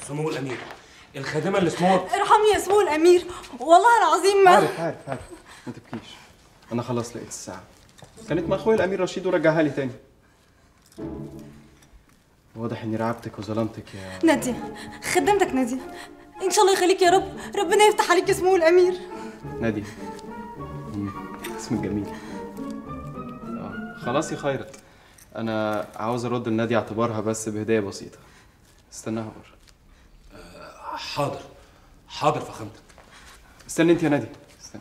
سمو الامير الخادمه اللي اسمها ارحمني يا سمو الامير والله العظيم ما عارف عارف عارف ما تبكيش انا خلاص لقيت الساعه كانت مع اخويا الامير رشيد ورجعها لي تاني واضح اني رعبتك وظلمتك يا نادية خدمتك نادية ان شاء الله يخليك يا رب ربنا يفتح عليك يا سمو الامير نادية مم، اسمك جميل آه، خلاص يا خيرت انا عاوز ارد لنادية اعتبارها بس بهدية بسيطة استناها بره حاضر حاضر فخامتك استني انت يا نادية استني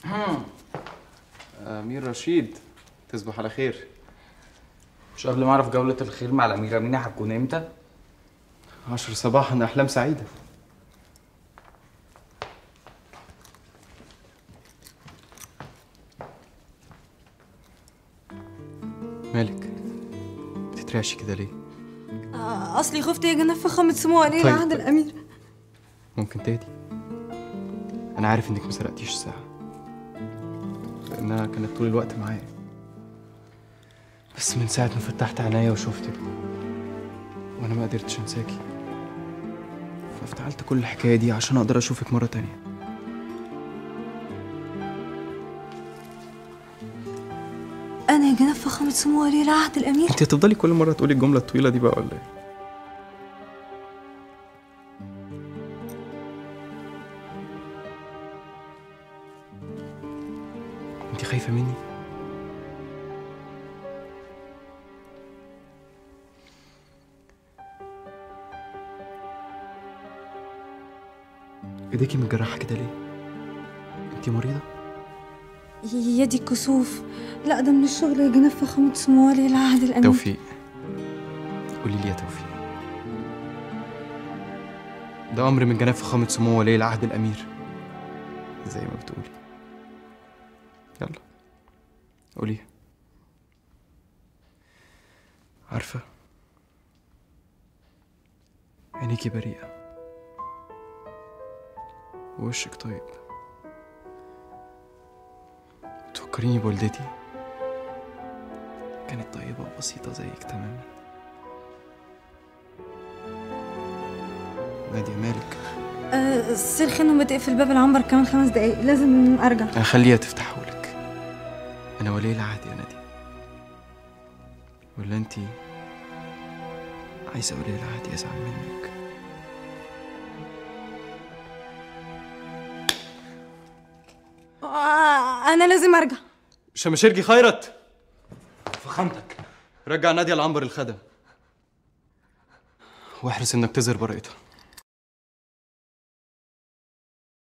امير رشيد تصبح على خير مش قبل ما اعرف جولة الخير مع الأميرة مينا هتكون امتى؟ عشر صباحا احلام سعيدة مالك بتترعشي كده ليه آه، اصلي خفت يا جنى فخامة سمو ولي طيب، العهد طيب. الامير ممكن تهدي انا عارف انك ما سرقتيش الساعه لانها كانت طول الوقت معايا بس من ساعه ما فتحت عينيا وشفتك وانا ما قدرتش انساكي فافتعلت كل الحكايه دي عشان اقدر اشوفك مره تانية انا يا جنى فخامة سمو ولي العهد الامير انت هتفضلي كل مره تقولي الجمله الطويله دي بقى ولا ايه انت خايفه مني ايديكي متجرحه كده ليه انت مريضه يدي كسوف لا ده من الشغل يا جنى فخامة سمو ولي العهد الامير توفيق قولي لي يا توفيق ده امر من جناب فخامه سمو ولي العهد الامير زي ما بتقولي يلا قوليها عارفه عينيكي بريئه ووشك طيب تفكريني بوالدتي كانت طيبة وبسيطة زيك تماما نادية مالك آه سير خانم بتقفل باب العنبر كمان خمس دقايق لازم ارجع هخليها تفتحه لك أنا ولي العهد يا نادية ولا أنتي عايزة ولي العهد يزعل منك آه انا لازم ارجع شمشيرجي خيرت فخامتك رجع نادية العنبر الخدم واحرص إنك تظهر براءتها